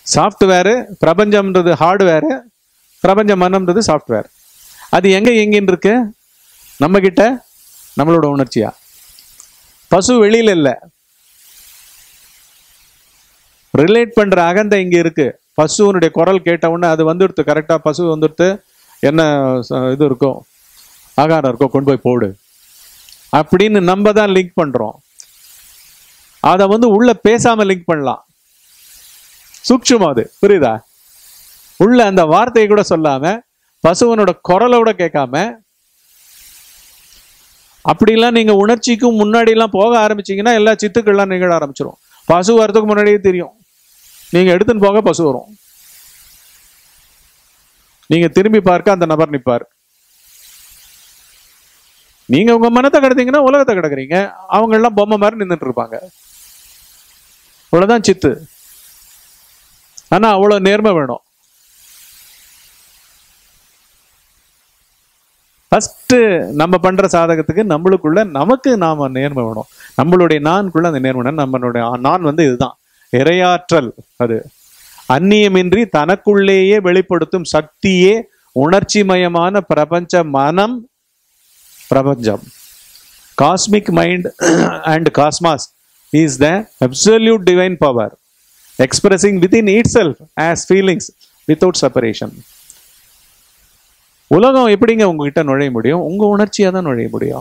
Software பிரபஞ்சம்ன்றது hardware பிரபஞ்ச மனம்ன்றது software அது எங்க எங்கன்னு இருக்கு நம்ம கிட்ட நம்மளோட உணர்ச்சியா பசு வெளியில இல்ல ரிலேட் பண்ற அகந்தை இங்க இருக்கு பசுவனுடைய குரல் கேட்ட உடனே அது வந்துடுத்து கரெக்டா பசு வந்துடுத்து என்ன ச- இது இருக்கும் ஆகாரம் இருக்கோ கொண்டு போய் போடு அப்படின்னு நம்ம தான் லிங்க் பண்றோம் அதை வந்து உள்ள பேசாம லிங்க் பண்ணலாம் சூக்ஷமம் அது புரியுதா உள்ள அந்த வார்த்தையை கூட சொல்லாம பசுவனோட குரலோட கேட்காம அப்படிலாம் நீங்க உணர்ச்சிக்கும் முன்னாடி எல்லாம் போக ஆரம்பிச்சீங்கன்னா எல்லா சித்துக்கள்லாம் நிகழ ஆரம்பிச்சிரும் பசு வரதுக்கு முன்னாடியே தெரியும் நீங்க எடுத்துன்னு போக பசு வரும் நீங்க திரும்பி பார்க்க அந்த நபர் நிப்பார் நீங்க உங்க மனத்தை கடத்தீங்கன்னா உலகத்தை கிடக்குறீங்க அவங்க எல்லாம் பொம்மை மாதிரி நின்றுட்டு இருப்பாங்க அவ்வளவுதான் சித்து ஆனா அவ்வளவு நேர்மை வேணும் ஃபர்ஸ்ட் நம்ம பண்ற சாதகத்துக்கு நம்மளுக்குள்ள நமக்கு நாம நேர்மை வேணும் நம்மளுடைய நான்குள்ள அந்த நேர்மை வேணும். நம்மளுடைய நான் வந்து இதுதான் இரையாற்றல் அது அந்நியமின்றி தனக்குள்ளேயே வெளிப்படுத்தும் சக்தியே உணர்ச்சிமயமான பிரபஞ்ச மனம் பிரபஞ்சம் cosmic mind and cosmos is the absolute divine power expressing within itself as feelings without separation உலகம் எப்படிங்க உங்ககிட்ட நுழைய முடியும் உங்க உணர்ச்சியா தான் நுழைய முடியும்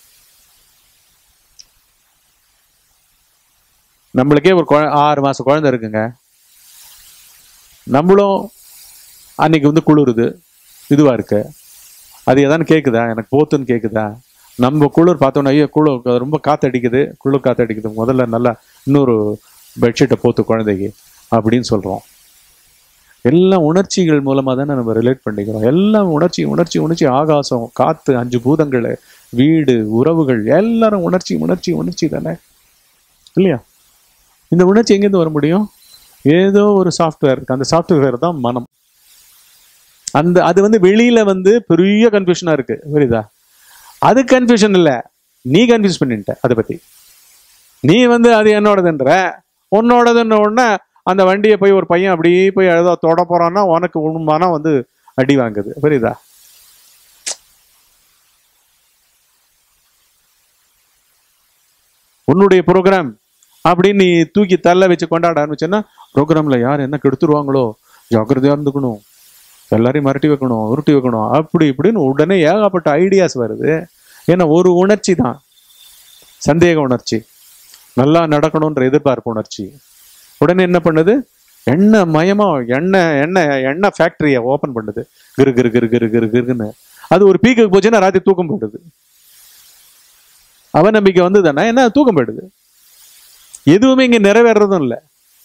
நம்மளுக்கே ஒரு குழ- ஆறு மாசம் குழந்தை இருக்குங்க நம்மளும் அன்னைக்கு வந்து குளிருது இதுவா இருக்கு அது எதான்னு கேக்குதா எனக்கு போத்துன்னு கேக்குதா நம்ம குளிர் பார்த்தோன்னா ஐயோ குளிர் ரொம்ப காத்தடிக்குது குளிர் காத்தடிக்குது முதல்ல நல்லா இன்னொரு பெட்ஷீட்டை போத்து குழந்தைக்கு அப்படின்னு சொல்றோம் எல்லாம் உணர்ச்சிகள் மூலமா தானே நம்ம ரிலேட் பண்ணிக்கிறோம் எல்லாம் உணர்ச்சி உணர்ச்சி உணர்ச்சி ஆகாசம் காத்து அஞ்சு பூதங்கள் வீடு உறவுகள் எல்லாரும் உணர்ச்சி உணர்ச்சி உணர்ச்சி தானே இல்லையா இந்த உணர்ச்சி எங்கேருந்து வர முடியும் ஏதோ ஒரு சாஃப்ட்வேர் இருக்கு அந்த சாஃப்ட்வேர் தான் மனம் அந்த அது வந்து வெளியில வந்து பெரிய கன்ஃபியூஷனா இருக்கு புரியுதா அது கன்ஃபியூஷன் இல்ல நீ கன்ஃபியூஸ் பண்ணிட்ட அதை பத்தி நீ வந்து அது என்னோடதுன்ற உன்னோடதுன்ன உடனே அந்த வண்டியை போய் ஒரு பையன் அப்படியே போய் ஏதோ தொட போறான்னா உனக்கு உன் மனம் வந்து அடி வாங்குது புரியுதா உன்னுடைய ப்ரோக்ராம் அப்படின்னு நீ தூக்கி தள்ள வச்சு கொண்டாட ஆரம்பிச்சேன்னா ப்ரோக்ராம்ல யார் என்ன கெடுத்துருவாங்களோ ஜாக்கிரதையா இருந்துக்கணும் எல்லாரையும் மிரட்டி வைக்கணும் உருட்டி வைக்கணும் அப்படி இப்படின்னு உடனே ஏகப்பட்ட ஐடியாஸ் வருது ஏன்னா ஒரு உணர்ச்சி தான் சந்தேக உணர்ச்சி நல்லா நடக்கணுன்ற எதிர்பார்ப்பு உணர்ச்சி உடனே என்ன பண்ணுது எண்ணெய் மயமா எண்ணெய் எண்ணெய் எண்ணெய் ஃபேக்டரியை ஓபன் பண்ணுது கிரு கிரு கிரு கிரு கிரு கிருன்னு அது ஒரு பீக்குக்கு போச்சுன்னா ராத்திரி தூக்கம் போயிடுது அவநம்பிக்கை வந்ததுன்னா என்ன தூக்கம் போயிடுது எதுவுமே இங்க நிறைவேறதும் இல்லை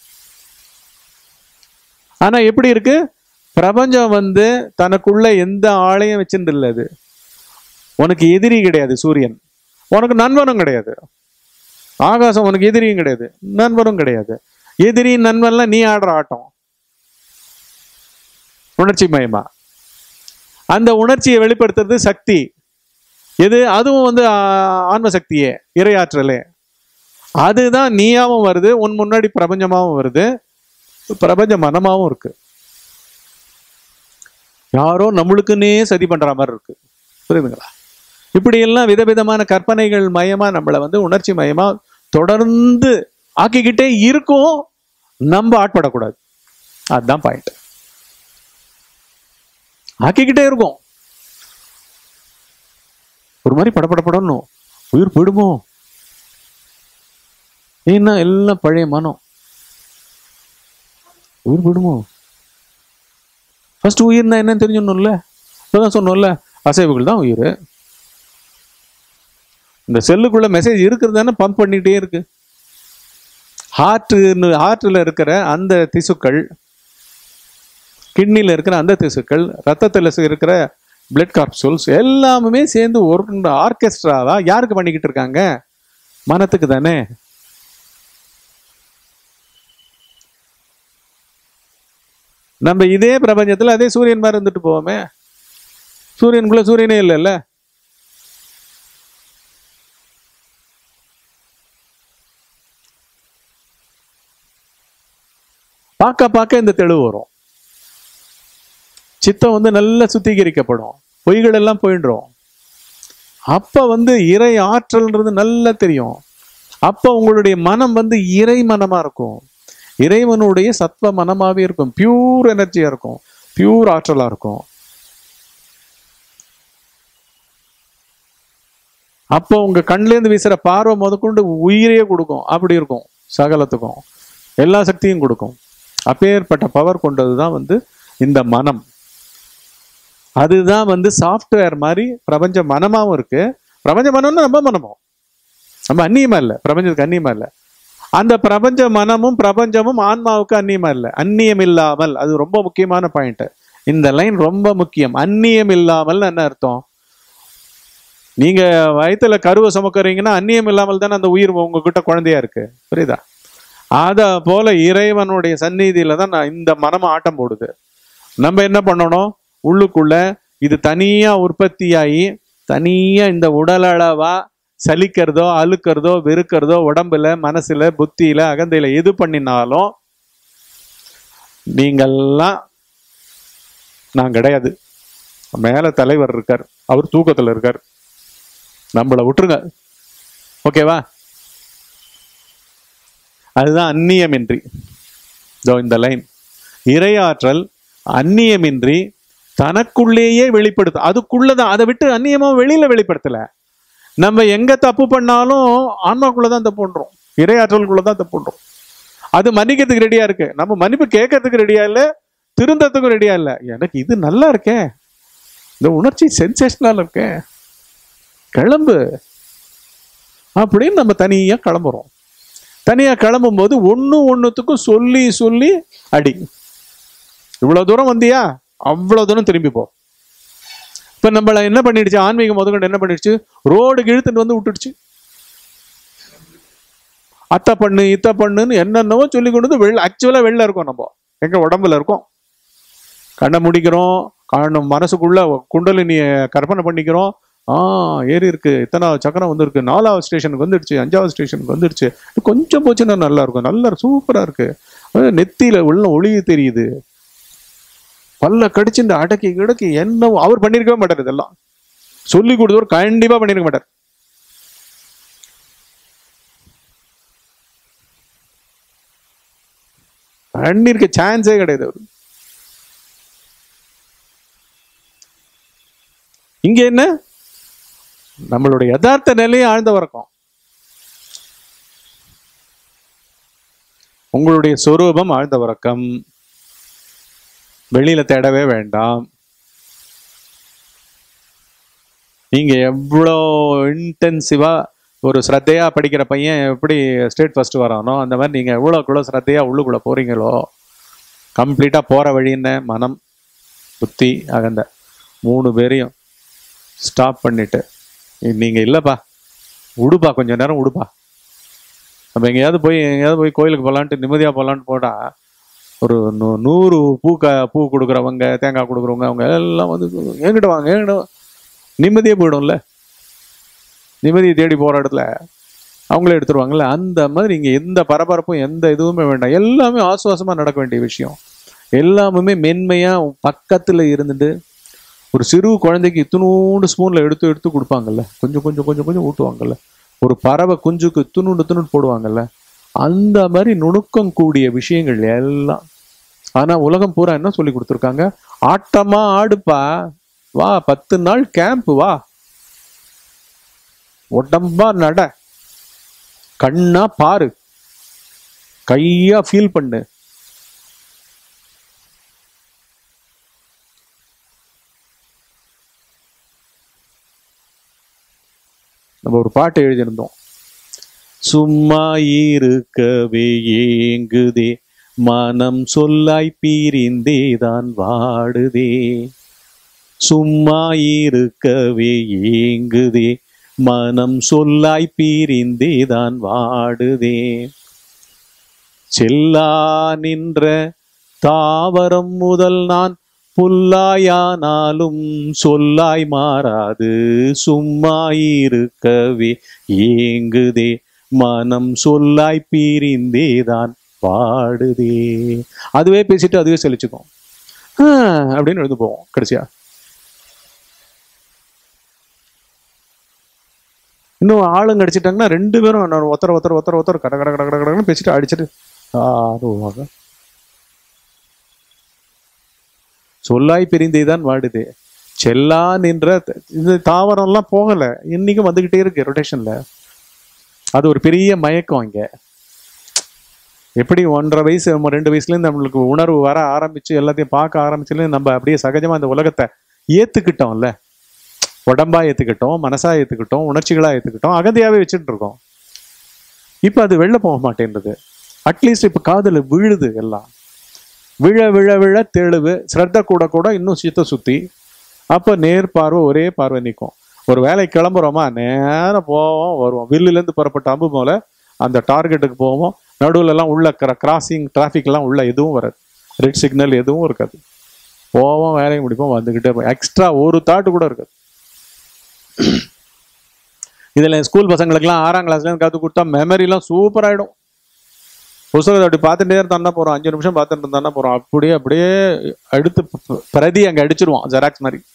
ஆனா எப்படி இருக்கு பிரபஞ்சம் வந்து தனக்குள்ள எந்த ஆளையும் வச்சுட்டு இல்லை அது உனக்கு எதிரி கிடையாது சூரியன் உனக்கு நண்பனும் கிடையாது ஆகாசம் உனக்கு எதிரியும் கிடையாது நண்பனும் கிடையாது எதிரி நண்பன்லாம் நீ ஆடுற ஆட்டம் உணர்ச்சி மயமா அந்த உணர்ச்சியை வெளிப்படுத்துறது சக்தி எது அதுவும் வந்து ஆ, ஆன்ம சக்தியே இறையாற்றலே அதுதான் நீயாவும் வருது உன் முன்னாடி பிரபஞ்சமாவும் வருது பிரபஞ்ச மனமாவும் இருக்கு யாரோ நம்மளுக்குன்னே சதி பண்ற மாதிரி இருக்கு புரியுதுங்களா இப்படி எல்லாம் விதவிதமான கற்பனைகள் மயமா நம்மளை வந்து உணர்ச்சி மயமா தொடர்ந்து ஆக்கிக்கிட்டே இருக்கும் நம்ம ஆட்படக்கூடாது அதுதான் பாயிண்ட் ஆக்கிக்கிட்டே இருக்கும் ஒரு மாதிரி படபடப்படணும் உயிர் போயிடுமோ ஏன்னா எல்லாம் பழைய மனம் உயிர் போயிடுமோ ஃபர்ஸ்ட் உயிர்னா என்னன்னு தெரிஞ்சிடணும்ல இப்பதான் சொன்னோம்ல அசைவுகள் தான் உயிர் இந்த செல்லுக்குள்ள மெசேஜ் இருக்கிறது தானே பம்ப் பண்ணிட்டே இருக்கு ஹார்ட்டு ஹார்ட்டில் இருக்கிற அந்த திசுக்கள் கிட்னியில் இருக்கிற அந்த திசுக்கள் ரத்தத்தில் இருக்கிற பிளட் காப்சூல்ஸ் எல்லாமே சேர்ந்து ஒரு ஆர்கெஸ்ட்ராவா யாருக்கு பண்ணிக்கிட்டு இருக்காங்க மனத்துக்கு தானே நம்ம இதே பிரபஞ்சத்துல அதே சூரியன் மாதிரி இருந்துட்டு போவோமே சூரியனுக்குள்ள சூரியனே இல்லைல்ல பார்க்க பார்க்க இந்த தெளிவு வரும் சித்தம் வந்து நல்லா சுத்திகரிக்கப்படும் பொய்கள் எல்லாம் போயிடுறோம் அப்ப வந்து இறை ஆற்றல்ன்றது நல்லா தெரியும் அப்ப உங்களுடைய மனம் வந்து இறை மனமா இருக்கும் இறைவனுடைய சத்வ மனமாவே இருக்கும் பியூர் எனர்ஜியா இருக்கும் பியூர் ஆற்றலா இருக்கும் அப்போ உங்க கண்ணுல இருந்து வீசுற பார்வை முதற்கொண்டு உயிரையே கொடுக்கும் அப்படி இருக்கும் சகலத்துக்கும் எல்லா சக்தியும் கொடுக்கும் அப்பேற்பட்ட பவர் கொண்டதுதான் வந்து இந்த மனம் அதுதான் வந்து சாஃப்ட்வேர் மாதிரி பிரபஞ்ச மனமாவும் இருக்கு பிரபஞ்ச மனம்னு நம்ம மனமும் நம்ம அந்நியமா இல்லை பிரபஞ்சத்துக்கு அந்நியமா இல்லை அந்த பிரபஞ்ச மனமும் பிரபஞ்சமும் ஆன்மாவுக்கு அந்நியமா இல்லை அந்நியம் இல்லாமல் அது ரொம்ப முக்கியமான பாயிண்ட் இந்த லைன் ரொம்ப முக்கியம் அந்நியம் இல்லாமல் என்ன அர்த்தம் நீங்க வயித்துல கருவை சுமக்கிறீங்கன்னா அந்நியம் இல்லாமல் தானே அந்த உயிர் உங்ககிட்ட குழந்தையா இருக்கு புரியுதா அத போல இறைவனுடைய சந்நிதியில தான் நான் இந்த மனமும் ஆட்டம் போடுது நம்ம என்ன பண்ணணும் உள்ளுக்குள்ள இது தனியா உற்பத்தியாகி தனியா இந்த உடல் அளவா சலிக்கிறதோ அழுக்கிறதோ வெறுக்கிறதோ உடம்புல மனசுல புத்தியில அகந்தையில எது பண்ணினாலும் நீங்கள்லாம் நான் கிடையாது மேல தலைவர் இருக்கார் அவர் தூக்கத்துல இருக்கார் நம்மளை விட்டுருங்க ஓகேவா அதுதான் அந்நியமின்றி இதோ இந்த லைன் இறையாற்றல் அந்நியமின்றி தனக்குள்ளேயே வெளிப்படுத்தும் அதுக்குள்ளதான் அதை விட்டு அந்நியமா வெளியில வெளிப்படுத்தல நம்ம எங்க தப்பு பண்ணாலும் ஆன்மாக்குள்ளதான் தப்பு பண்றோம் இறையாற்றலுக்குள்ளதான் தப்பு பண்றோம் அது மன்னிக்கிறதுக்கு ரெடியா இருக்கு நம்ம மன்னிப்பு கேட்கறதுக்கு ரெடியா இல்ல திருந்தத்துக்கும் ரெடியா இல்ல எனக்கு இது நல்லா இருக்கே இந்த உணர்ச்சி சென்சேஷனல் இருக்கே கிளம்பு அப்படின்னு நம்ம தனியா கிளம்புறோம் தனியா கிளம்பும் போது ஒண்ணு ஒண்ணுத்துக்கும் சொல்லி சொல்லி அடி இவ்வளவு தூரம் வந்தியா அவ்வளவு தூரம் திரும்பி போ இப்ப நம்மள என்ன பண்ணிடுச்சு ஆன்மீகம் முதற்கொண்டு என்ன பண்ணிடுச்சு ரோடு இழுத்துட்டு வந்து விட்டுடுச்சு அத்தை பண்ணு இத்த பண்ணுன்னு என்னென்னவோ சொல்லி கொண்டு வந்து வெளில ஆக்சுவலா வெளில இருக்கோம் நம்ம எங்க உடம்புல இருக்கோம் கண்ணை முடிக்கிறோம் கண்ணு மனசுக்குள்ள குண்டலினிய கற்பனை பண்ணிக்கிறோம் ஆ ஏறி இருக்கு இத்தனை சக்கரம் வந்திருக்கு நாலாவது ஸ்டேஷனுக்கு வந்துடுச்சு அஞ்சாவது ஸ்டேஷனுக்கு வந்துடுச்சு கொஞ்சம் போச்சுன்னா நல்லா இருக்கும் நல்லா சூப்பரா இருக்கு அது நெத்தியில உள்ள ஒளி தெரியுது பல்ல கடிச்சு இந்த அடக்கி கிடக்கி என்ன அவர் பண்ணிருக்கவே மாட்டார் இதெல்லாம் சொல்லி கொடுத்தவர் கண்டிப்பா பண்ணிருக்க மாட்டார் பண்ணிருக்க சான்ஸே கிடையாது அவரு இங்க என்ன நம்மளுடைய யதார்த்த நிலையை ஆழ்ந்த வரக்கும் உங்களுடைய சொரூபம் ஆழ்ந்த வரக்கம் வெளியில தேடவே வேண்டாம் நீங்க எவ்வளோ இன்டென்சிவா ஒரு ஸ்ரத்தையா படிக்கிற பையன் எப்படி ஸ்டேட் ஃபர்ஸ்ட் வரானோ அந்த மாதிரி நீங்க எவ்வளோக்குள்ள ஸ்ரத்தையா உள்ளுக்குள்ள போறீங்களோ கம்ப்ளீட்டா போற வழின்னு மனம் புத்தி அகந்த மூணு பேரையும் ஸ்டாப் பண்ணிட்டு நீங்க இல்லப்பா உடுப்பா கொஞ்ச நேரம் உடுப்பா நம்ம எங்கேயாவது போய் எங்கேயாவது போய் கோயிலுக்கு போகலான்ட்டு நிம்மதியா போகலான்ட்டு போட்டா ஒரு நூ- நூறு பூ க பூ கொடுக்குறவங்க தேங்காய் கொடுக்குறவங்க அவங்க எல்லாம் வந்து என்கிட்ட வாங்க என்கிட்ட வா. நிம்மதியே போயிடும்ல நிம்மதியை தேடி போற இடத்துல அவங்களே எடுத்துருவாங்கல்ல அந்த மாதிரி இங்க எந்த பரபரப்பும் எந்த இதுவுமே வேண்டாம் எல்லாமே ஆசுவாசமா நடக்க வேண்டிய விஷயம் எல்லாமுமே மென்மையா பக்கத்துல இருந்துட்டு ஒரு சிறு குழந்தைக்கு இத்தினூண்டு ஸ்பூன்ல எடுத்து எடுத்து கொடுப்பாங்கல்ல கொஞ்சம் கொஞ்சம் கொஞ்சம் கொஞ்சம் ஊட்டுவாங்கல்ல ஒரு பறவை குஞ்சுக்கு இத்தினூண்டு இத்தினூண்டு போடுவாங்கல்ல அந்த மாதிரி நுணுக்கம் கூடிய விஷயங்கள் எல்லாம் ஆனா உலகம் பூரா என்ன சொல்லி கொடுத்துருக்காங்க ஆட்டமா ஆடுப்பா வா பத்து நாள் கேம்ப் வா உடம்பா நட கண்ணா பாரு கையா ஃபீல் பண்ணு நம்ம ஒரு பாட்டு எழுதியிருந்தோம் சும்மா இருக்கவே ஏங்குதே மனம் சொல்லாய் பிரிந்தேதான் வாடுதே சும்மா இருக்கவே ஏங்குதே மனம் சொல்லாய் பிரிந்தேதான் வாடுதே செல்லா நின்ற தாவரம் முதல் நான் புல்லாயானாலும் சொல்லாய் மாறாது சும்மா இருக்கவே ஏங்குதே மனம் சொல்லாய் பிரிந்தேதான் வாடுதே அதுவே பேசிட்டு அதுவே செழிச்சுக்கும் ஆ, அப்படின்னு எழுந்து போவோம் கடைசியா இன்னும் ஆளுங்க அடிச்சிட்டாங்கன்னா ரெண்டு பேரும் நான் ஒருத்தர் ஒருத்தர் ஒருத்தர் ஒருத்தர் கட கட கட கட கடன்னு பேசிட்டு அடிச்சிட்டு ஆடுவாங்க சொல்லாய் பிரிந்தேதான் வாடுது செல்லா நின்ற த- இந்த தாவரம்லாம் போகல இன்னைக்கும் வந்துகிட்டே இருக்கு ரொட்டேஷன்ல அது ஒரு பெரிய மயக்கம் இங்க எப்படி ஒன்றரை வயசு நம்ம ரெண்டு வயசுலேருந்து நம்மளுக்கு உணர்வு வர ஆரம்பிச்சு எல்லாத்தையும் பார்க்க ஆரம்பிச்சுல நம்ம அப்படியே சகஜமா இந்த உலகத்தை ஏத்துக்கிட்டோம்ல உடம்பா ஏத்துக்கிட்டோம் மனசா ஏத்துக்கிட்டோம் உணர்ச்சிகளா ஏத்துக்கிட்டோம் அகதியாவே வச்சுட்டு இருக்கோம் இப்ப அது வெளில போக மாட்டேன்றது அட்லீஸ்ட் இப்ப காதுல விழுது எல்லாம் விழ விழ விழ தெளிவு ஸ்ரத்த கூட கூட இன்னும் சித்த சுத்தி அப்ப நேர் பார்வை ஒரே பார்வை நிற்கும் ஒரு வேலைக்கு கிளம்புறோமா நேரம் போவோம் வருவோம் வில்லுல இருந்து புறப்பட்ட அம்பு போல அந்த டார்கெட்டுக்கு போவோம் நடுவுல எல்லாம் உள்ள கிராசிங் டிராஃபிக் எல்லாம் உள்ள எதுவும் வராது ரெட் சிக்னல் எதுவும் இருக்காது போவோம் வேலையை முடிப்போம் வந்துகிட்டே எக்ஸ்ட்ரா ஒரு தாட்டு கூட இருக்காது இதுல ஸ்கூல் பசங்களுக்குலாம் ஆறாம் கிளாஸ்ல இருந்து கற்றுக் கொடுத்தா மெமரிலாம் சூப்பர் ஆயிடும் புஸ்தகத்தை அப்படி பார்த்துட்டே இருந்தா போறோம் அஞ்சு நிமிஷம் பார்த்துட்டு இருந்தா போறோம் அப்படியே அப்படியே அடுத்து ப- பிரதி அங்க அடிச்சிருவான் ஜெராக்ஸ் மாதிரி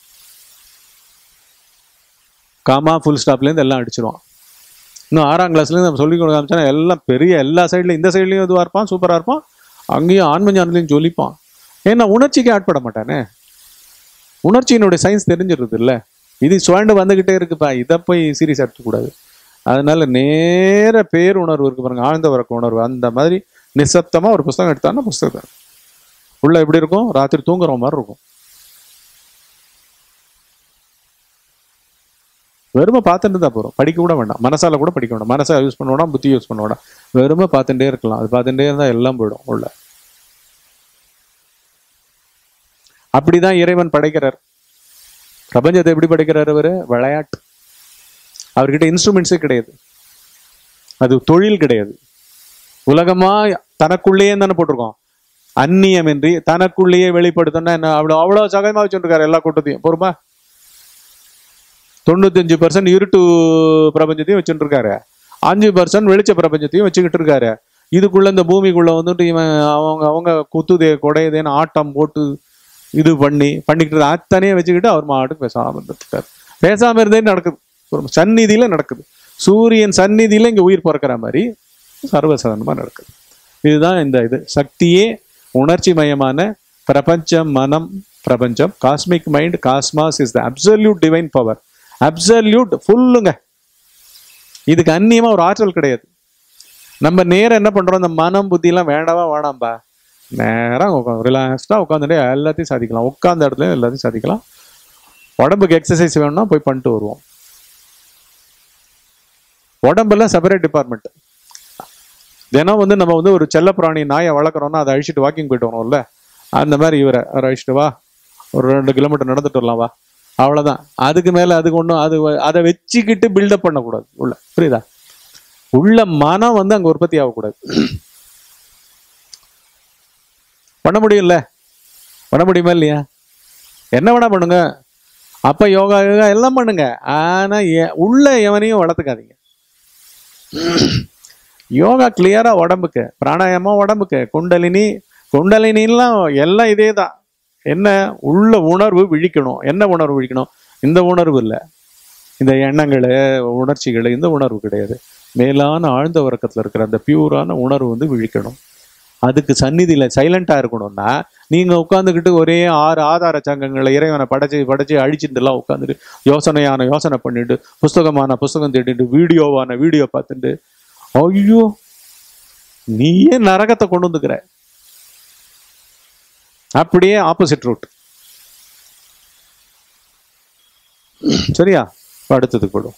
காமா ஃபுல் ஸ்டாப்லேருந்து எல்லாம் அடிச்சிருவான் இன்னும் ஆறாம் கிளாஸ்லேருந்து நம்ம சொல்லி கொடுக்க ஆரம்பிச்சோன்னா எல்லாம் பெரிய எல்லா சைட்லையும் இந்த சைட்லையும் இதுவாக இருப்பான் சூப்பராக இருப்பான் அங்கேயும் ஆன்ம ஞானத்துலையும் ஜொலிப்பான் ஏன்னா உணர்ச்சிக்கு ஆட்பட மாட்டானே உணர்ச்சியினுடைய சயின்ஸ் தெரிஞ்சிருது இல்ல இது சுவாண்டு வந்துகிட்டே இருக்குப்பா இதை போய் சீரியஸ் எடுத்துக்கூடாது அதனால நேர பேர் உணர்வு இருக்கு பாருங்க ஆழ்ந்த வரக்க உணர்வு அந்த மாதிரி நிசப்தமா ஒரு புஸ்தகம் எடுத்தான்னா புஸ்தகம் உள்ள எப்படி இருக்கும் ராத்திரி தூங்குற மாதிரி இருக்கும் வெறுமை பார்த்துட்டு தான் போகிறோம் படிக்க கூட வேண்டாம் மனசால கூட படிக்க வேண்டாம் மனசை யூஸ் பண்ண வேண்டாம் புத்தி யூஸ் பண்ண வேண்டாம் வெறுமை பார்த்துட்டே இருக்கலாம் அது பார்த்துட்டே இருந்தால் எல்லாம் போயிடும் உள்ள அப்படிதான் இறைவன் படைக்கிறார் பிரபஞ்சத்தை எப்படி படைக்கிறார் அவரு விளையாட்டு அவர்கிட்ட இன்ஸ்ட்ருமெண்ட்ஸே கிடையாது அது தொழில் கிடையாது உலகமா தனக்குள்ளேயே தானே போட்டிருக்கோம் அந்நியமின்றி தனக்குள்ளேயே வெளிப்படுத்தணும்னா என்ன அவ்வளோ அவ்வளோ சகஜமா வச்சுருக்காரு எல்லா கூட்டத்தையும் பொறுமா தொண்ணூத்தஞ்சு பர்சன்ட் இருட்டு பிரபஞ்சத்தையும் வச்சுட்டு இருக்காரு அஞ்சு பர்சன்ட் வெளிச்ச பிரபஞ்சத்தையும் வச்சுக்கிட்டு இருக்காரு இதுக்குள்ள இந்த பூமிக்குள்ள வந்துட்டு இவன் அவங்க அவங்க குத்துதே குடையுதேன்னு ஆட்டம் போட்டு இது பண்ணி பண்ணிக்கிட்டு அத்தனையும் வச்சுக்கிட்டு அவர் மாட்டுக்கு பேசாம இருந்துட்டார் பேசாம இருந்தே நடக்குது ஒரு சந்நிதியில நடக்குது சூரியன் சந்நிதியில இங்க உயிர் பிறக்கிற மாதிரி சர்வசாதாரணமா நடக்குது இதுதான் இந்த இது சக்தியே உணர்ச்சி மயமான பிரபஞ்சம் மனம் பிரபஞ்சம் cosmic mind cosmos is the absolute divine power absolute ஃபுல்லுங்க இதுக்கு அந்நியமா ஒரு ஆற்றல் கிடையாது நம்ம நேரம் என்ன பண்றோம் இந்த மனம் புத்தி எல்லாம் வேண்டாவா வேணாம்பா நேரம் உட்காந்து ரிலாக்ஸ்டாக உட்காந்துட்டே எல்லாத்தையும் சாதிக்கலாம் உட்காந்த இடத்துல எல்லாத்தையும் சாதிக்கலாம் உடம்புக்கு எக்ஸசைஸ் வேணும்னா போய் பண்ணிட்டு வருவோம் உடம்பெல்லாம் செப்பரேட் டிபார்ட்மெண்ட் தினம் வந்து நம்ம வந்து ஒரு செல்லப்பிராணி நாயை வளர்க்குறோம்னா அதை அழிச்சிட்டு வாக்கிங் போயிட்டு வரோம்ல அந்த மாதிரி இவரை அவரை அழிச்சிட்டு வா ஒரு ரெண்டு கிலோமீட்டர் நடந்துட்டு வரலாம் வா அவ்வளவுதான் அதுக்கு மேல அதுக்கு ஒன்றும் அது வ- அதை வச்சுக்கிட்டு பில்டப் பண்ணக்கூடாது உள்ள புரியுதா உள்ள மனம் வந்து அங்க உற்பத்தி ஆகக்கூடாது பண்ண முடியும்ல பண்ண முடியுமா இல்லையா என்ன வேணா பண்ணுங்க அப்ப யோகா யோகா எல்லாம் பண்ணுங்க ஆனா எ- உள்ள எவனையும் வளர்த்துக்காதீங்க யோகா கிளியரா உடம்புக்கு பிராணாயாமம் உடம்புக்கு குண்டலினி குண்டலினிலாம் எல்லாம் இதே தான் என்ன உள்ள உணர்வு விழிக்கணும் என்ன உணர்வு விழிக்கணும் இந்த உணர்வு இல்லை இந்த எண்ணங்கள் உணர்ச்சிகள் இந்த உணர்வு கிடையாது மேலான ஆழ்ந்த உறக்கத்துல இருக்கிற அந்த பியூரான உணர்வு வந்து விழிக்கணும் அதுக்கு சந்நிதியில சைலண்டா இருக்கணும்னா நீங்க உட்காந்துக்கிட்டு ஒரே ஆறு ஆதார சங்கங்களை இறைவனை படைச்சு படைச்சு அழிச்சுட்டு எல்லாம் உட்காந்துட்டு யோசனையான யோசனை பண்ணிட்டு புஸ்தகமான புஸ்தகம் தேடிட்டு வீடியோவான வீடியோ பார்த்துட்டு ஐயோ நீயே நரகத்தை கொண்டு வந்துக்கிற அப்படியே ஆப்போசிட் ரூட் சரியா இப்ப அடுத்ததுக்கு போடும்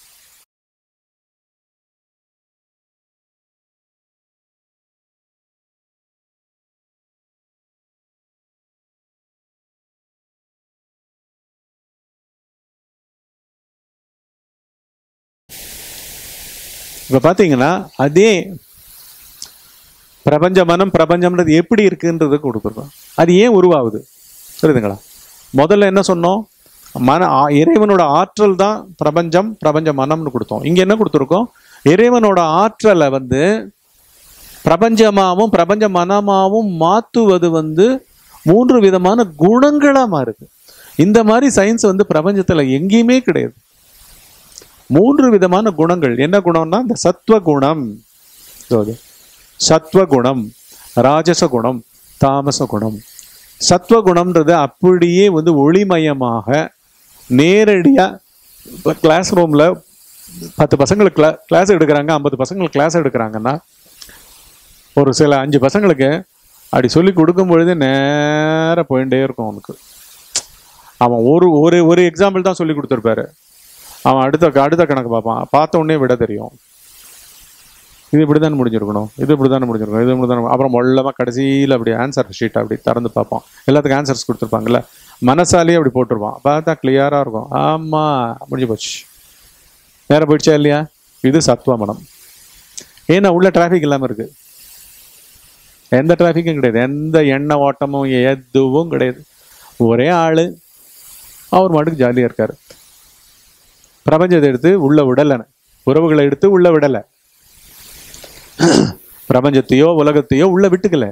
இப்ப பாத்தீங்கன்னா அதே பிரபஞ்ச மனம் பிரபஞ்சம்ன்றது எப்படி இருக்குன்றது கொடுத்துருக்கோம் அது ஏன் உருவாகுது புரியுதுங்களா முதல்ல என்ன சொன்னோம் மன ஆ- இறைவனோட ஆற்றல் தான் பிரபஞ்சம் பிரபஞ்ச மனம்னு கொடுத்தோம் இங்க என்ன கொடுத்துருக்கோம் இறைவனோட ஆற்றலை வந்து பிரபஞ்சமாவும் பிரபஞ்ச மனமாவும் மாத்துவது வந்து மூன்று விதமான குணங்களா மாறுது இந்த மாதிரி சயின்ஸ் வந்து பிரபஞ்சத்துல எங்கேயுமே கிடையாது மூன்று விதமான குணங்கள் என்ன குணம்னா இந்த சத்வ குணம் இதோ இது. சத்வ குணம் ராஜச குணம் தாமச குணம் சத்வ குணம்ன்றது அப்படியே வந்து ஒளிமயமாக நேரடியா இப்போ கிளாஸ் ரூம்ல பத்து பசங்களுக்கு கிளா கிளாஸ் எடுக்கிறாங்க ஐம்பது பசங்களுக்கு கிளாஸ் எடுக்கிறாங்கன்னா ஒரு சில அஞ்சு பசங்களுக்கு அப்படி சொல்லி கொடுக்கும் பொழுது நேரா போயிட்டே இருக்கும் அவனுக்கு அவன் ஒரு ஒரு ஒரு எக்ஸாம்பிள் தான் சொல்லி கொடுத்துருப்பாரு அவன் அடுத்த அடுத்த கணக்கு பார்ப்பான் பார்த்த உடனே விட தெரியும் இது இப்படி தான் முடிஞ்சிருக்கணும் இது இப்படி தான் முடிஞ்சிருக்கணும் இது இப்படி தான் அப்புறம் மொல்லமாக கடைசியில் அப்படி ஆன்சர் ஷீட் அப்படி திறந்து பார்ப்பான் எல்லாத்துக்கும் ஆன்சர்ஸ் கொடுத்துருப்பாங்கல்ல மனசாலேயே அப்படி போட்டிருப்பான் பார்த்தா கிளியராக இருக்கும் ஆமாம் முடிஞ்சு போச்சு நேரம் போயிடுச்சா இல்லையா இது சத்வ மனம் ஏன்னா உள்ள டிராஃபிக் இல்லாமல் இருக்கு எந்த டிராஃபிக்கும் கிடையாது எந்த எண்ண ஓட்டமும் எதுவும் கிடையாது ஒரே ஆளு அவர் மாட்டுக்கு ஜாலியாக இருக்காரு பிரபஞ்சத்தை எடுத்து உள்ள விடலை உறவுகளை எடுத்து உள்ள விடலை பிரபஞ்சத்தையோ உலகத்தையோ உள்ள விட்டுக்கல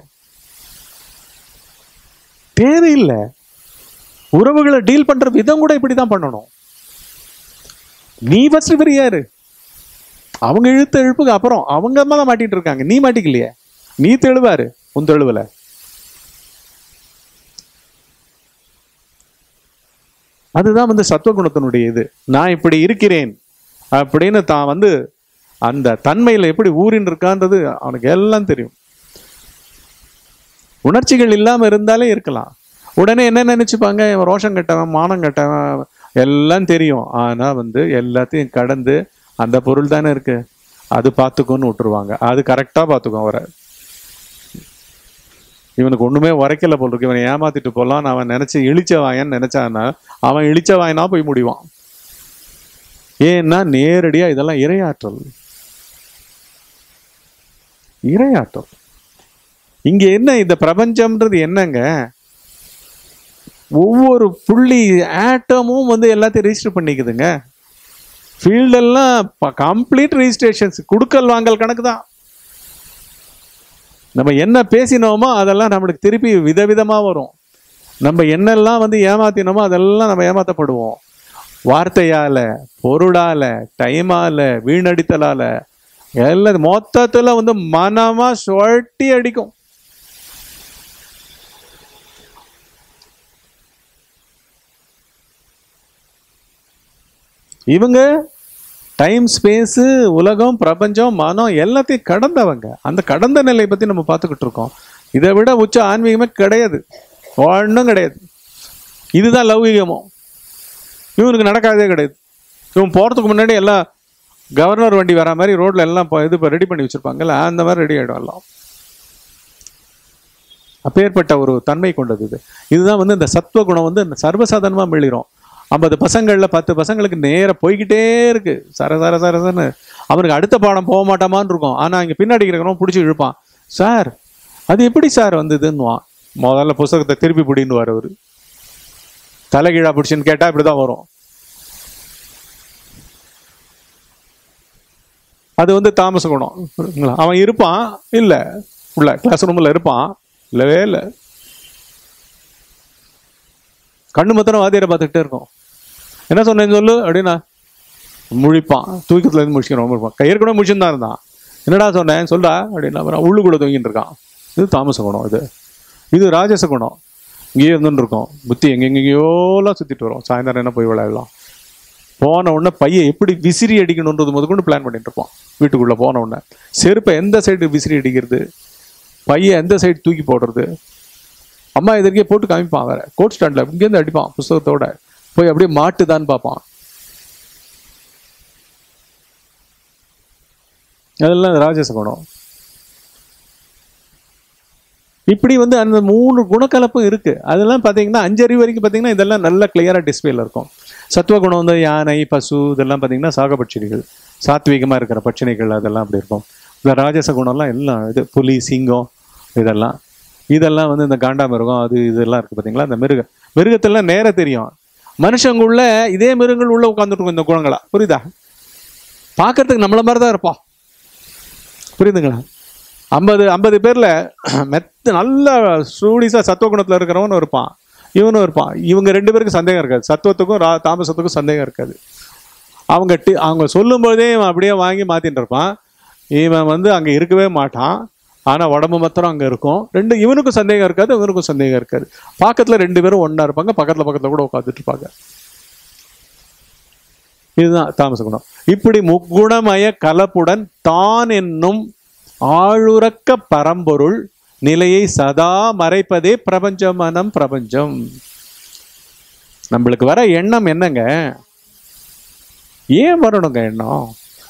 தேவையில்லை உறவுகளை டீல் பண்ற விதம் கூட இப்படிதான் பண்ணணும் நீ ஃபர்ஸ்ட் ஃப்ரீயாரு அவங்க இழுத்த இழுப்புக்கு அப்புறம் அவங்க அம்மா தான் மாட்டிட்டு இருக்காங்க நீ மாட்டிக்கலையே நீ தெழுவாரு உன் தெழுவல அதுதான் வந்து சத்துவகுணத்தினுடைய இது நான் இப்படி இருக்கிறேன் அப்படின்னு தான் வந்து அந்த தன்மையில எப்படி ஊறின் இருக்கான்றது அவனுக்கு எல்லாம் தெரியும் உணர்ச்சிகள் இல்லாம இருந்தாலே இருக்கலாம் உடனே என்ன நினைச்சுப்பாங்க இவன் ரோஷம் கட்டவன் மானம் கட்டவன் எல்லாம் தெரியும் ஆனா வந்து எல்லாத்தையும் கடந்து அந்த பொருள் தானே இருக்கு அது பார்த்துக்கோன்னு விட்டுருவாங்க அது கரெக்டா பார்த்துக்கும் அவரை இவனுக்கு ஒண்ணுமே உரைக்கல போல் இருக்கு இவனை ஏமாத்திட்டு போலாம் அவன் நினைச்சு இழிச்ச வாயன்னு நினைச்சான்னா அவன் இழிச்ச வாயனா போய் முடிவான் ஏன்னா நேரடியா இதெல்லாம் இரையாற்றல் இரையாற்றல் இங்க என்ன இந்த பிரபஞ்சம்ன்றது என்னங்க ஒவ்வொரு புள்ளி ஆட்டமும் வந்து எல்லாத்தையும் ரெஜிஸ்டர் பண்ணிக்குதுங்க ஃபீல்டெல்லாம் கம்ப்ளீட் ரெஜிஸ்ட்ரேஷன்ஸ் குடுக்கல் வாங்கல் கணக்கு தான் நம்ம என்ன பேசினோமோ அதெல்லாம் நம்மளுக்கு திருப்பி விதவிதமா வரும் நம்ம என்னெல்லாம் வந்து ஏமாத்தினோமோ அதெல்லாம் நம்ம ஏமாத்தப்படுவோம் வார்த்தையால பொருளால டைமால வீணடித்தலால எல்லாம் மொத்தத்துல வந்து மனமா சொட்டி அடிக்கும் இவங்க டைம் ஸ்பேஸு உலகம் பிரபஞ்சம் மனம் எல்லாத்தையும் கடந்தவங்க அந்த கடந்த நிலையை பத்தி நம்ம பார்த்துக்கிட்டு இருக்கோம் இதை விட உச்ச ஆன்மீகமே கிடையாது ஒன்றும் கிடையாது இதுதான் லௌகிகமும் இவனுக்கு நடக்காதே கிடையாது இவன் போறதுக்கு முன்னாடி எல்லாம் கவர்னர் வண்டி வர மாதிரி ரோட்ல எல்லாம் இப்போ இது ரெடி பண்ணி வச்சிருப்பாங்கல்ல அந்த மாதிரி ரெடி ஆயிடும் எல்லாம் அப்பேற்பட்ட ஒரு தன்மை கொண்டது இது இதுதான் வந்து இந்த சத்துவ குணம் வந்து இந்த சர்வசாதாரணமா மிளிரும் ஐம்பது பசங்கள்ல பத்து பசங்களுக்கு நேரா போய்கிட்டே இருக்கு சர சர சரசன்னு அவனுக்கு அடுத்த பாடம் போக மாட்டாமான்னு இருக்கும் ஆனா இங்க பின்னாடி இருக்கிறவன் பிடிச்சி இழுப்பான் சார் அது எப்படி சார் வந்ததுன்னுவான் முதல்ல புஸ்தகத்தை திருப்பி பிடின்னு அவரு தலைகீழா பிடிச்சின்னு கேட்டா இப்படிதான் வரும் அது வந்து தாமச குணம் புரியுதுங்களா? அவன் இருப்பான் இல்ல உள்ள கிளாஸ் ரூம்ல இருப்பான் இல்லவே இல்லை கண்ணு மத்திரம் வாத்தியாரை பார்த்துக்கிட்டே இருக்கும் என்ன சொன்னேன்னு சொல்லு அப்படின்னா முழிப்பான் தூக்கத்துல இருந்து முழிச்சுக்கிறோம் முழிப்பான் ஏற்கனவே முழிச்சுன்னு இருந்தான் என்னடா சொன்னேன் சொல்டா அப்படின்னா அப்புறம் உள்ளுக்குள்ள தூங்கிட்டு இருக்கான் இது தாமச குணம் இது இது ராஜச குணம் இங்கேயே இருந்துட்டு இருக்கோம் புத்தி எங்கெங்கேயோலாம் சுத்திட்டு வரும் சாயந்தரம் என்ன போய் விளையாடலாம் போன உடனே பையன் எப்படி விசிறி அடிக்கணுன்றது முதற்கொண்டு பிளான் பண்ணிட்டு இருப்பான் வீட்டுக்குள்ள போன உடனே செருப்பை எந்த சைடு விசிறி அடிக்கிறது பையன் எந்த சைடு தூக்கி போடுறது அம்மா எதிர்க்கே போட்டு காமிப்பான் வேற கோட் ஸ்டாண்ட்ல இங்கேருந்து அடிப்பான் புஸ்தகத்தோட போய் அப்படியே மாட்டுதான்னு பார்ப்பான் அதெல்லாம் ராஜச குணம் இப்படி வந்து அந்த மூணு குணக்கலப்பும் இருக்கு அதெல்லாம் பார்த்தீங்கன்னா அஞ்சறிவு வரைக்கும் பார்த்தீங்கன்னா இதெல்லாம் நல்ல கிளியரா டிஸ்பிளேல இருக்கும் சத்துவ குணம் வந்து யானை பசு இதெல்லாம் பார்த்தீங்கன்னா சாகபட்சினிகள் சாத்வீகமா இருக்கிற பட்சணிகள் அதெல்லாம் அப்படி இருக்கும் இந்த ராஜச குணம்லாம் எல்லாம் இது புலி சிங்கம் இதெல்லாம் இதெல்லாம் வந்து இந்த காண்டாமிருகம் அது இதெல்லாம் இருக்கு பார்த்தீங்களா இந்த மிருக மிருகத்தெல்லாம் நேர தெரியும் மனுஷங்க உள்ள இதே மிருகங்கள் உள்ள உட்காந்துட்டு இருக்கும் இந்த குணங்களா புரியுதா பார்க்கறதுக்கு நம்மள மாதிரி தான் இருப்போம் புரியுதுங்களா ஐம்பது ஐம்பது பேர்ல மெத்த நல்ல ஸ்டூடிஸா சத்துவகுணத்துல இருக்கிறவனும் இருப்பான் இவனும் இருப்பான் இவங்க ரெண்டு பேருக்கு சந்தேகம் இருக்காது சத்துவத்துக்கும் ரா தாமசத்துக்கும் சந்தேகம் இருக்காது அவங்க டி அவங்க சொல்லும் போதே இவன் அப்படியே வாங்கி மாத்திட்டு இருப்பான் இவன் வந்து அங்க இருக்கவே மாட்டான் ஆனா உடம்பு மாத்திரம் அங்க இருக்கும் ரெண்டு இவனுக்கும் சந்தேகம் இருக்காது இவனுக்கும் சந்தேகம் இருக்காது பக்கத்துல ரெண்டு பேரும் ஒண்ணா இருப்பாங்க பக்கத்துல பக்கத்துல கூட உட்காந்துட்டு இருப்பாங்க இதுதான் தாமச குணம் இப்படி முக்குணமய கலப்புடன் தான் என்னும் ஆளுறக்க பரம்பொருள் நிலையை சதா மறைப்பதே பிரபஞ்ச மனம் பிரபஞ்சம் நம்மளுக்கு வர எண்ணம் என்னங்க ஏன் வரணுங்க எண்ணம்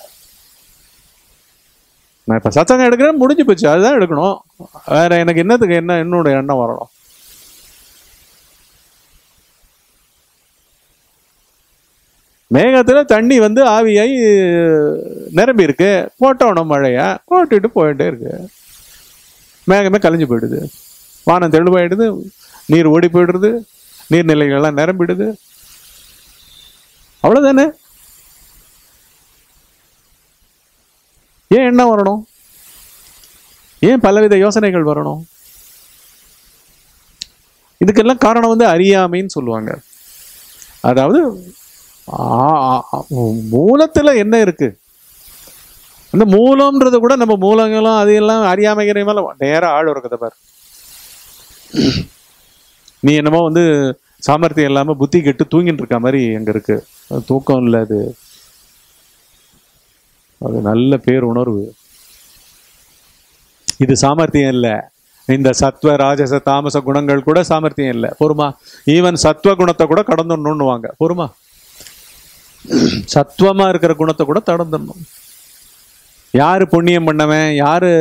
நான் இப்ப சத்தங்கம் எடுக்கிறேன் முடிஞ்சு போச்சு அதுதான் எடுக்கணும் வேற எனக்கு என்னத்துக்கு என்ன என்னோட எண்ணம் வரணும் மேகத்துல தண்ணி வந்து ஆவியாகி நிரம்பி இருக்கு போட்டோணும் மழைய போட்டுட்டு போயிட்டே இருக்கு மேகமே கலைஞ்சு போயிடுது வானம் தெளிவாயிடுது நீர் ஓடி போயிடுறது நீர்நிலைகள்லாம் நிரம்பிடுது அவ்வளவுதானே ஏன் என்ன வரணும் ஏன் பலவித யோசனைகள் வரணும் இதுக்கெல்லாம் காரணம் வந்து அறியாமைன்னு சொல்லுவாங்க அதாவது ஆ- ஆ- ஆ- மூலத்துல என்ன இருக்கு அந்த மூலம்ன்றது கூட நம்ம மூலங்களும் அது எல்லாம் அறியாமைகிற மேல நேரா ஆள் இருக்குது பாரு நீ என்னமோ வந்து சாமர்த்தியம் இல்லாம புத்தி கெட்டு தூங்கிட்டு இருக்க மாதிரி அங்க இருக்கு அது தூக்கம் இல்ல அது அது நல்ல பேர் உணர்வு இது சாமர்த்தியம் இல்ல இந்த சத்வ ராஜச தாமச குணங்கள் கூட சாமர்த்தியம் இல்ல பொறுமா ஈவன் சத்வ குணத்தை கூட கடந்துடணும்னுவாங்க பொறுமா சத்துவமா இருக்கிற குணத்தை கூட கடந்துடணும் யாரு புண்ணியம் பண்ணவன் யாரு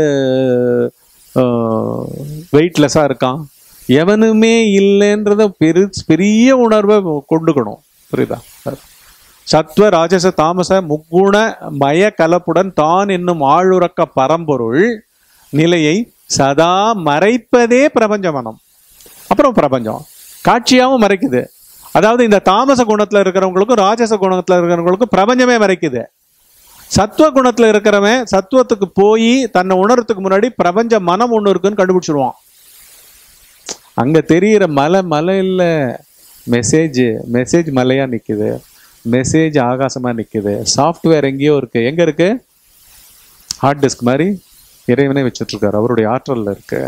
வெயிட்லெஸ்ஸா இருக்கான் எவனுமே இல்லைன்றத பெரு பெரிய உணர்வை கொண்டுக்கணும் புரியுதா சத்வ ராஜச தாமச முக்குண மய கலப்புடன் தான் என்னும் ஆளுறக்க பரம்பொருள் நிலையை சதா மறைப்பதே பிரபஞ்ச மனம் அப்புறம் பிரபஞ்சம் காட்சியாவும் மறைக்குது அதாவது இந்த தாமச குணத்துல இருக்கிறவங்களுக்கும் ராஜச குணத்துல இருக்கிறவங்களுக்கும் பிரபஞ்சமே மறைக்குது சத்துவ குணத்துல இருக்கிறவன் சத்துவத்துக்கு போய் தன்னை உணர்றதுக்கு முன்னாடி பிரபஞ்ச மனம் ஒண்ணு இருக்குன்னு கண்டுபிடிச்சிருவான் அங்க தெரியிற மலை மலை இல்ல மெசேஜ் மெசேஜ் மலையா நிக்குது மெசேஜ் ஆகாசமா நிக்குது சாஃப்ட்வேர் எங்கேயோ இருக்கு எங்க இருக்கு ஹார்ட் டிஸ்க் மாதிரி இறைவனே வச்சுட்டு இருக்காரு அவருடைய ஆற்றல்ல இருக்கு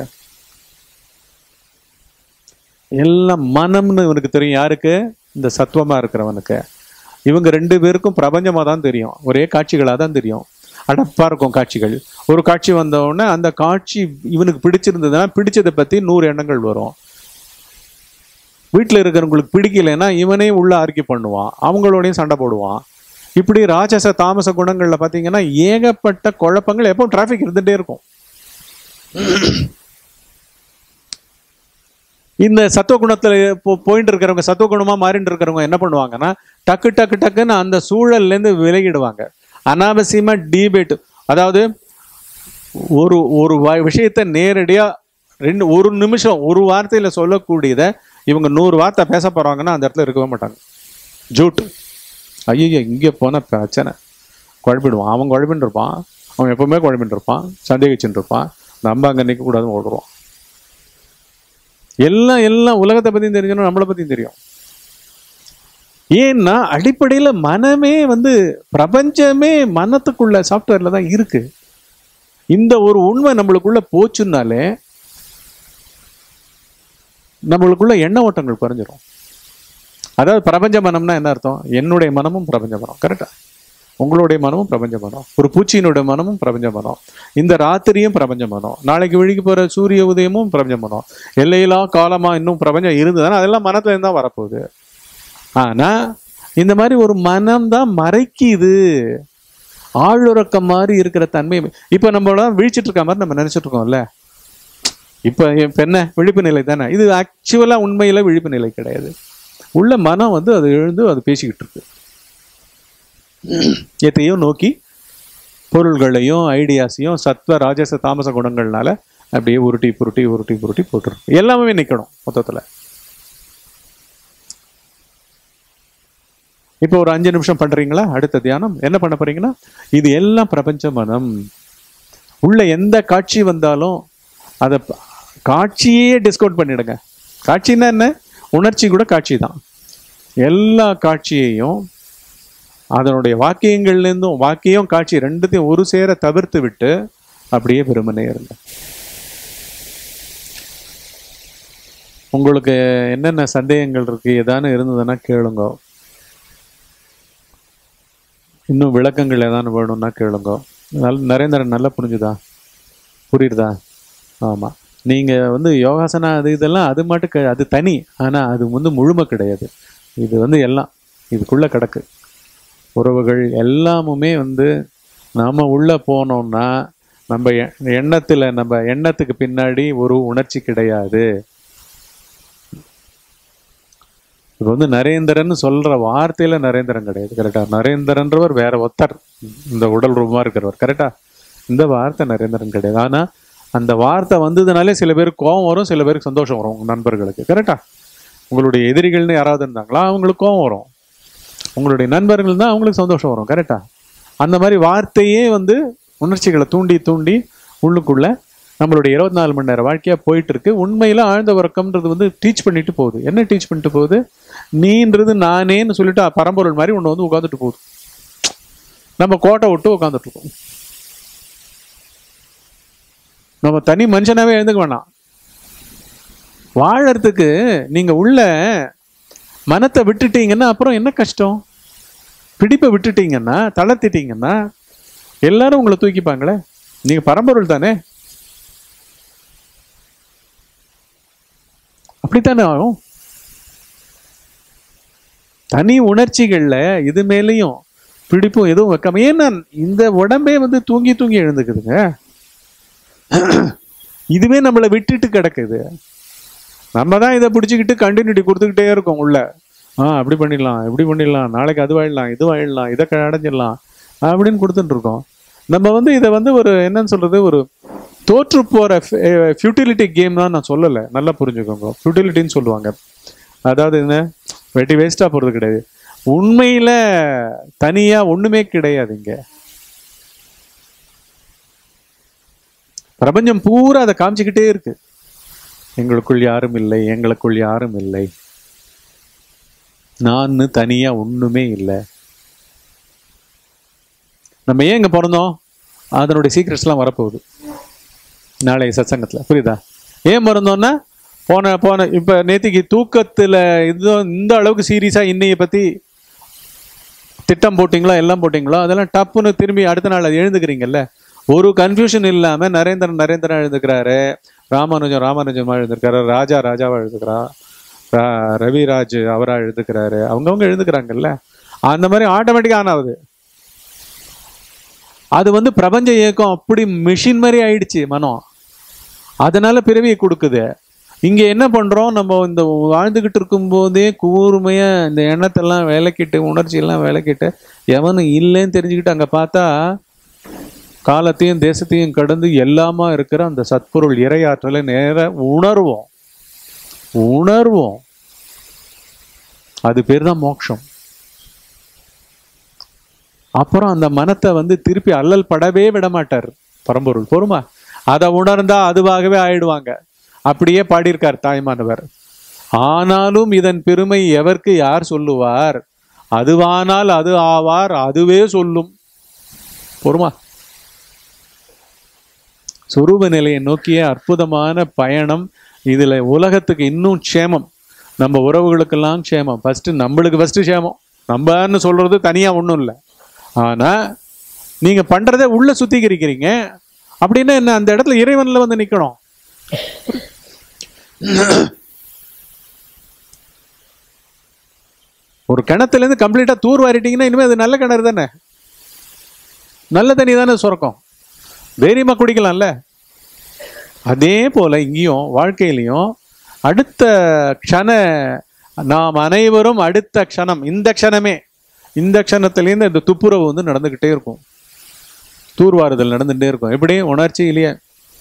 எல்லாம் மனம்னு இவனுக்கு தெரியும் யாருக்கு இந்த சத்துவமா இருக்கிறவனுக்கு இவங்க ரெண்டு பேருக்கும் பிரபஞ்சமா தான் தெரியும் ஒரே காட்சிகளா தான் தெரியும் அடப்பா இருக்கும் காட்சிகள் ஒரு காட்சி வந்த உடனே அந்த காட்சி இவனுக்கு பிடிச்சிருந்ததுன்னா பிடிச்சதை பத்தி நூறு எண்ணங்கள் வரும் வீட்டில் இருக்கிறவங்களுக்கு பிடிக்கலைன்னா இவனே உள்ள ஆர்க்கி பண்ணுவான் அவங்களோடையும் சண்டை போடுவான் இப்படி ராஜச தாமச குணங்கள்ல பாத்தீங்கன்னா ஏகப்பட்ட குழப்பங்கள் எப்பவும் டிராஃபிக் இருந்துட்டே இருக்கும் இந்த சத்துவ குணத்துல போ- போயிட்டு இருக்கிறவங்க சத்துவ குணமா மாறிட்டு இருக்கிறவங்க என்ன பண்ணுவாங்கன்னா டக்கு டக்கு டக்குன்னு அந்த சூழல்ல இருந்து விலகிடுவாங்க அனாவசியமா டீபேட் அதாவது ஒரு ஒரு வ- விஷயத்தை நேரடியா ரெண்டு ஒரு நிமிஷம் ஒரு வார்த்தையில சொல்லக்கூடியதை இவங்க நூறு வார்த்தை பேச போறாங்கன்னா அந்த இடத்துல இருக்கவே மாட்டாங்க ஜூட் ஐயோ இங்கே போனா பிரச்சனை குழப்பிடுவான் அவன் குழப்பின்னு இருப்பான் அவன் எப்பவுமே குழப்பின்னு இருப்பான் சந்தேகிச்சுட்டு இருப்பான் நம்ம அங்க நிற்க கூடாதுன்னு ஓடுறோம் எல்லாம் எல்லாம் உலகத்தை பத்தியும் தெரிஞ்சிடும் நம்மளை பத்தியும் தெரியும் ஏன்னா அடிப்படையில மனமே வந்து பிரபஞ்சமே மனத்துக்குள்ள சாஃப்ட்வேர்ல தான் இருக்கு இந்த ஒரு உண்மை நம்மளுக்குள்ள போச்சுன்னாலே நம்மளுக்குள்ள எண்ண ஓட்டங்கள் குறைஞ்சிரும் அதாவது பிரபஞ்ச மனம்னா என்ன அர்த்தம் என்னுடைய மனமும் பிரபஞ்ச மனம் கரெக்டா உங்களுடைய மனமும் பிரபஞ்ச மனம் ஒரு பூச்சியினுடைய மனமும் பிரபஞ்ச மனம் இந்த ராத்திரியும் பிரபஞ்ச மனம் நாளைக்கு விழிக்கு போற சூரிய உதயமும் பிரபஞ்ச மனம் எல்லையிலா காலமா இன்னும் பிரபஞ்சம் இருந்ததுன்னா அதெல்லாம் மனத்துல இருந்து தான் வரப்போகுது ஆனா இந்த மாதிரி ஒரு மனம் தான் மறைக்குது ஆளுறக்கம் மாதிரி இருக்கிற தன்மை இப்ப நம்மள விழிச்சிட்டு இருக்க மாதிரி நம்ம நினைச்சிட்டு இருக்கோம்ல இப்ப இப்ப என்ன விழிப்பு நிலை தானே இது ஆக்சுவலா உண்மையில விழிப்பு நிலை கிடையாது உள்ள மனம் வந்து அது எழுந்து அது பேசிக்கிட்டு இருக்கு எத்தையோ நோக்கி பொருள்களையும் ஐடியாஸையும் சத்வ ராஜச தாமச குணங்கள்னால அப்படியே உருட்டி புருட்டி உருட்டி புருட்டி போட்டுருக்கு எல்லாமே நிக்கணும் மொத்தத்துல இப்போ ஒரு அஞ்சு நிமிஷம் பண்றீங்களா அடுத்த தியானம் என்ன பண்ண போறீங்கன்னா இது எல்லாம் பிரபஞ்ச மனம் உள்ள எந்த காட்சி வந்தாலும் அதை ப- காட்சியே டிஸ்கவுண்ட் பண்ணிடுங்க காட்சின்னா என்ன உணர்ச்சி கூட காட்சி தான் எல்லா காட்சியையும் அதனுடைய வாக்கியங்கள்லேருந்தும் வாக்கியம் காட்சி ரெண்டுத்தையும் ஒரு சேர தவிர்த்து விட்டு அப்படியே வெறுமனே இருங்க உங்களுக்கு என்னென்ன சந்தேகங்கள் இருக்கு ஏதானு இருந்ததுன்னா கேளுங்க இன்னும் விளக்கங்கள் ஏதானு வேணும்னா கேளுங்க நல் நரேந்திரன் நல்லா புரிஞ்சுதா புரியுதா ஆமாம் நீங்கள் வந்து யோகாசனா அது இதெல்லாம் அது மட்டும் க- அது தனி ஆனால் அது வந்து முழுமை கிடையாது இது வந்து எல்லாம் இதுக்குள்ளே கிடக்கு உறவுகள் எல்லாமுமே வந்து நாம உள்ளே போனோம்னா நம்ம எ- எண்ணத்தில் நம்ம எண்ணத்துக்கு பின்னாடி ஒரு உணர்ச்சி கிடையாது இது வந்து நரேந்திரன் சொல்ற வார்த்தையில நரேந்திரன் கிடையாது கரெக்டா நரேந்திரன்றவர் வேற ஒத்தர் இந்த உடல் ரூபமா இருக்கிறவர் கரெக்டா இந்த வார்த்தை நரேந்திரன் கிடையாது ஆனா அந்த வார்த்தை வந்ததுனாலே சில பேருக்கு கோவம் வரும் சில பேருக்கு சந்தோஷம் வரும் உங்க நண்பர்களுக்கு கரெக்டா உங்களுடைய எதிரிகள்னு யாராவது இருந்தாங்களா அவங்களுக்கு கோவம் வரும் உங்களுடைய நண்பர்கள் தான் அவங்களுக்கு சந்தோஷம் வரும் கரெக்டா அந்த மாதிரி வார்த்தையே வந்து உணர்ச்சிகளை தூண்டி தூண்டி உள்ளுக்குள்ள நம்மளுடைய இருபத்தி நாலு மணி நேரம் வாழ்க்கையா போயிட்டு இருக்கு உண்மையில ஆழ்ந்த உறக்கம்ன்றது வந்து டீச் பண்ணிட்டு போகுது என்ன டீச் பண்ணிட்டு போகுது நீன்றது நானேன்னு சொல்லிட்டு பரம்பொருள் மாதிரி ஒன்று வந்து உட்காந்துட்டு போகுது நம்ம கோட்டை விட்டு உட்காந்துட்டு இருக்கோம் நம்ம தனி மனுஷனாவே எழுந்துக்க வேணாம் வாழறதுக்கு நீங்க உள்ள மனத்தை விட்டுட்டீங்கன்னா அப்புறம் என்ன கஷ்டம் பிடிப்பை விட்டுட்டீங்கன்னா தளர்த்திட்டீங்கன்னா எல்லாரும் உங்களை தூக்கிப்பாங்களே நீங்க பரம்பொருள் தானே அப்படித்தானே ஆகும் தனி உணர்ச்சிகள்ல இது மேலேயும் பிடிப்பும் எதுவும் வைக்காம ஏன்னா இந்த உடம்பே வந்து தூங்கி தூங்கி எழுந்துக்குதுங்க இதுவே நம்மளை விட்டுட்டு கிடக்குது நம்ம தான் இதை பிடிச்சிக்கிட்டு கண்டினியூட்டி கொடுத்துக்கிட்டே இருக்கோம் உள்ள ஆ அப்படி பண்ணிடலாம் இப்படி பண்ணிடலாம் நாளைக்கு அது வாழலாம் இது வாழலாம் இதை க- அடைஞ்சிடலாம் அப்படின்னு கொடுத்துட்டு இருக்கோம் நம்ம வந்து இதை வந்து ஒரு என்னன்னு சொல்றது ஒரு தோற்று போற ஃபியூட்டிலிட்டி கேம் தான் நான் சொல்லலை நல்லா புரிஞ்சுக்கோங்க ஃபியூட்டிலிட்டின்னு சொல்லுவாங்க அதாவது என்ன வெட்டி வேஸ்டா போறது கிடையாது உண்மையில தனியா ஒண்ணுமே கிடையாது இங்க பிரபஞ்சம் பூரா அதை காமிச்சுக்கிட்டே இருக்கு எங்களுக்குள் யாரும் இல்லை எங்களுக்குள் யாரும் இல்லை நான் தனியா ஒண்ணுமே இல்லை நம்ம ஏன் இங்க பிறந்தோம் அதனுடைய சீக்ரெட்ஸ்லாம் வரப்போகுது நாளைய சத்சங்கத்துல புரியுதா ஏன் பிறந்தோம்னா போன போன இப்ப நேத்திக்கு தூக்கத்துல இது இந்த அளவுக்கு சீரியஸா இன்னைய பத்தி திட்டம் போட்டிங்களோ எல்லாம் போட்டிங்களோ அதெல்லாம் டப்புன்னு திரும்பி அடுத்த நாள் அது எழுந்துக்கிறீங்கல்ல ஒரு கன்ஃபியூஷன் இல்லாம நரேந்திரன் நரேந்திரன் எழுதுக்கிறாரு ராமானுஜம் ராமானுஜமா எழுதுக்கிறாரு ராஜா ராஜாவா எழுதுக்கிறா ரா- ரவிராஜ் அவரா எழுதுக்கிறாரு அவங்கவங்க எழுதுக்கிறாங்கல்ல அந்த மாதிரி ஆட்டோமேட்டிக்கா ஆன் ஆகுது அது வந்து பிரபஞ்ச இயக்கம் அப்படி மிஷின் மாதிரி ஆயிடுச்சு மனம் அதனால பிறவியை கொடுக்குது இங்க என்ன பண்றோம் நம்ம இந்த வாழ்ந்துகிட்டு இருக்கும்போதே கூர்மையா இந்த எண்ணத்தெல்லாம் விளக்கிட்டு உணர்ச்சி எல்லாம் விளக்கிட்டு எவனும் இல்லைன்னு தெரிஞ்சுக்கிட்டு அங்க பார்த்தா காலத்தையும் தேசத்தையும் கடந்து எல்லாமா இருக்கிற அந்த சத்பொருள் இறையாற்றலை நேர உணர்வோம் உணர்வோம் அது பேர் தான் மோட்சம் அப்புறம் அந்த மனத்தை வந்து திருப்பி அல்லல் படவே விட மாட்டார் பரம்பொருள் பொறுமா அதை உணர்ந்தா அதுவாகவே ஆயிடுவாங்க அப்படியே பாடியிருக்கார் தாய்மானவர் ஆனாலும் இதன் பெருமை எவர்க்கு யார் சொல்லுவார் அதுவானால் அது ஆவார் அதுவே சொல்லும் பொறுமா சுரூப நிலையை நோக்கிய அற்புதமான பயணம் இதுல உலகத்துக்கு இன்னும் க்ஷேமம் நம்ம உறவுகளுக்கெல்லாம் க்ஷேமம் ஃபர்ஸ்ட் நம்மளுக்கு ஃபர்ஸ்ட் க்ஷேமம் நம்மன்னு சொல்றது தனியா ஒன்றும் இல்லை ஆனா நீங்க பண்றதை உள்ள சுத்திகரிக்கிறீங்க அப்படின்னா என்ன அந்த இடத்துல இறைவன்ல வந்து நிக்கணும் ஒரு கிணத்துல இருந்து கம்ப்ளீட்டா தூர் வாரிட்டீங்கன்னா இனிமே அது நல்ல கிணறு தானே நல்ல தண்ணி தானே சுரக்கும் தைரியமா குடிக்கலாம்ல அதே போல இங்கேயும் வாழ்க்கையிலையும் அடுத்த க்ஷண நாம் அனைவரும் அடுத்த க்ஷணம் இந்த க்ஷணமே இந்த க்ஷணத்துலேருந்து இந்த துப்புரவு வந்து நடந்துக்கிட்டே இருக்கும் தூர்வாறுதல் நடந்துகிட்டே இருக்கும் எப்படி உணர்ச்சியிலேயே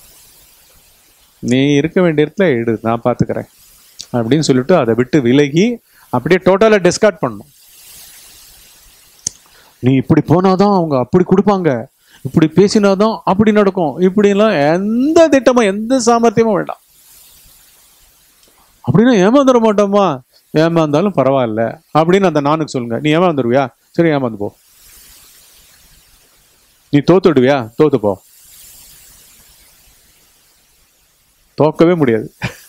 நீ இருக்க வேண்டிய இடத்துல எடு நான் பார்த்துக்கிறேன் அப்படின்னு சொல்லிட்டு அதை விட்டு விலகி அப்படியே டோட்டலாக டிஸ்கார்ட் பண்ணணும் நீ இப்படி போனாதான் அவங்க அப்படி கொடுப்பாங்க இப்படி பேசினாதான் அப்படி நடக்கும் இப்படிலாம் எந்த திட்டமும் எந்த சாமர்த்தியமும் வேண்டாம் அப்படின்னா ஏமாந்துட மாட்டோமா ஏமாந்தாலும் பரவாயில்ல அப்படின்னு அந்த நானுக்கு சொல்லுங்க நீ ஏமாந்துருவியா சரி ஏமாந்து போ நீ தோத்துடுவியா தோத்து போ தோக்கவே முடியாது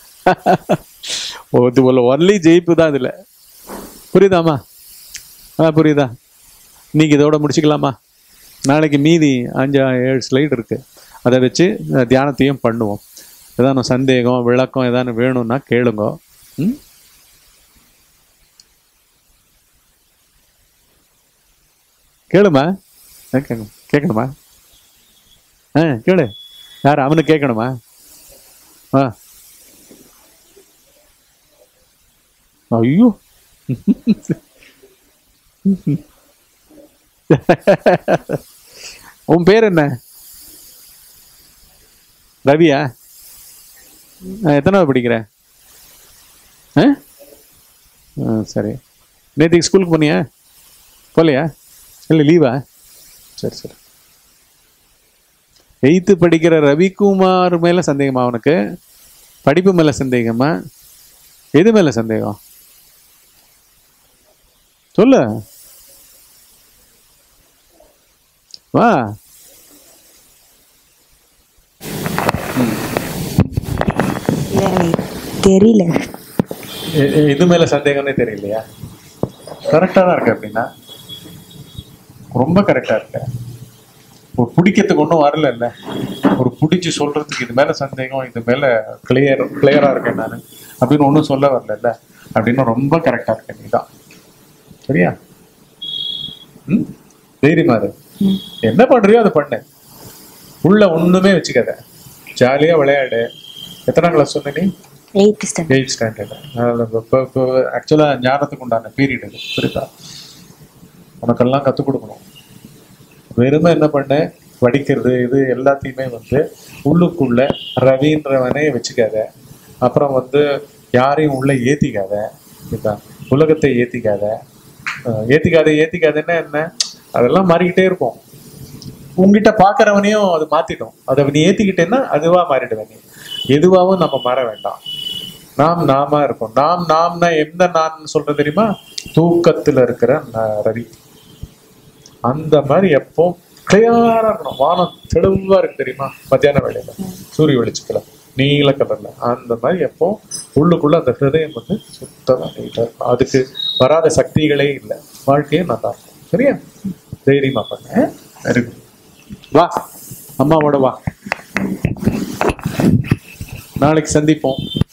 இது போல ஒன்லி ஜெயிப்பு தான் இதுல புரியுதாம்மா ஆ புரியுதா இன்னைக்கு இதோட முடிச்சுக்கலாமா நாளைக்கு மீதி அஞ்சு ஏழு ஸ்லைடு இருக்கு அதை வச்சு அஹ், தியானத்தையும் பண்ணுவோம் ஏதான சந்தேகம் விளக்கம் ஏதானு வேணும்னா கேளுங்க ம் கேளுமா கேட்கணும் கேட்கணுமா ஆ கேளு யார் அவனுக்கு கேட்கணுமா ஆ ஐயோ உன் பேர் என்ன ரவியா ஆ, எத்தனாவது படிக்கிற ஆ ஆ, சரி நேற்றுக்கு ஸ்கூலுக்கு போனியா போகலையா இல்லை லீவா சரி சரி எயித்து படிக்கிற ரவிக்குமார் மேல சந்தேகமா அவனுக்கு படிப்பு மேல சந்தேகமா எது மேல சந்தேகம் சொல்லு வா இல்லை எனக்கு தெரியல எ- எ- இது மேல சந்தேகம்னே தெரியலையா கரெக்டா தான் இருக்கு அப்படின்னா ரொம்ப கரெக்டா இருக்க ஒரு பிடிக்கிறதுக்கு ஒன்றும் வரல இல்ல ஒரு பிடிச்சு சொல்றதுக்கு இது மேல சந்தேகம் இது மேல கிளியர் கிளியரா இருக்கேன் நான் அப்படின்னு ஒன்றும் சொல்ல வரல அப்படின்னு ரொம்ப கரெக்டா இருக்க நீதான் சரியா ம் தைரியமா இரு ம். என்ன பண்றியோ அதை பண்ணு உள்ள ஒண்ணுமே வச்சுக்காத ஜாலியா விளையாடு எத்தனாம் கிளாஸ் சொன்ன நீ எயித்து ஸ்டாண்டர்ட் எயிட் ஸ்டாண்டர்ட் இப்போ இப்போ ஆக்சுவலாக ஞானத்துக்கு உண்டான பீரியட் இது புரியுதா உனக்கெல்லாம் கற்றுக் கொடுக்கணும் வெறுமை என்ன பண்ண படிக்கிறது இது எல்லாத்தையுமே வந்து உள்ளுக்குள்ள ரவின்றவனே வச்சுக்காத அப்புறம் வந்து யாரையும் உள்ள ஏத்திக்காத புரியுதா உலகத்தை ஏத்திக்காத அஹ் ஏத்திக்காத ஏத்திக்காதன்னா என்ன அதெல்லாம் மாறிக்கிட்டே இருக்கும் உங்ககிட்ட பாக்குறவனையும் அது மாத்திடும் அதை நீ ஏத்திக்கிட்டேன்னா அதுவா மாறிடுவ நீ எதுவாகவும் நம்ம மாற வேண்டாம் நாம் நாம இருக்கோம் நாம் நாம்னா எந்த நான் சொல்றது தெரியுமா தூக்கத்துல இருக்கிற ந- ரவி அந்த மாதிரி எப்போ கிளியரா இருக்கணும் வானம் தெளிவா இருக்கு தெரியுமா மத்தியான வேலையில சூரிய வெளிச்சத்துல நீல கலர்ல அந்த மாதிரி எப்போ உள்ளுக்குள்ள அந்த ஹிருதயம் வந்து சுத்தமா நீட்டா இருக்கும் அதுக்கு வராத சக்திகளே இல்லை வாழ்க்கையே நல்லா இருக்கும் சரியா தைரியமா பண்ண வெரி குட் வா அம்மாவோட வா நாளைக்கு சந்திப்போம்